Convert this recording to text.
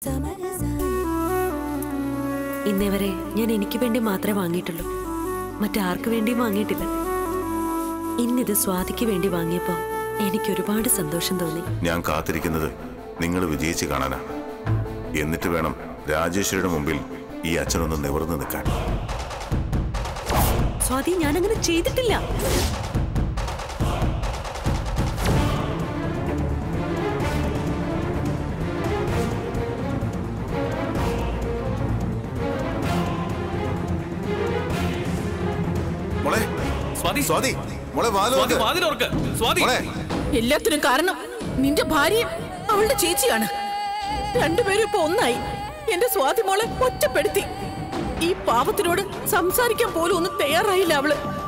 ഇന്നേ വരെ ഞാൻ എനിക്ക് വേണ്ടി മാത്രമേ വാങ്ങിയിട്ടുള്ളൂ മറ്റാർക്ക് വേണ്ടിയും വാങ്ങിയിട്ടില്ല ഇന്നിത് സ്വാതിക്ക് വേണ്ടി വാങ്ങിയപ്പോ എനിക്ക് ഒരുപാട് സന്തോഷം തോന്നി ഞാൻ കാത്തിരിക്കുന്നത് നിങ്ങൾ വിജയിച്ച് കാണാനാ എന്നിട്ട് വേണം രാജേശ്വരിയുടെ മുമ്പിൽ ഈ അച്ഛനൊന്ന് നിവർന്നു നിൽക്കാൻ സ്വാതി ഞാനങ്ങനെ ചെയ്തിട്ടില്ല മോളെ സ്വാതി സ്വാതി മോളെ വാലോ സ്വാതി വാതിലോർക്ക് സ്വാതി മോളെ എല്ലാത്തിനും കാരണം നിന്റെ ഭാര്യയും അവളുടെ ചേച്ചിയാണ് രണ്ടുപേരും ഇപ്പൊ ഒന്നായി എന്റെ സ്വാതി മോളെ ഒറ്റപ്പെടുത്തി ഈ പാവത്തിനോട് സംസാരിക്കാൻ പോലും ഒന്നും തയ്യാറായില്ല അവള്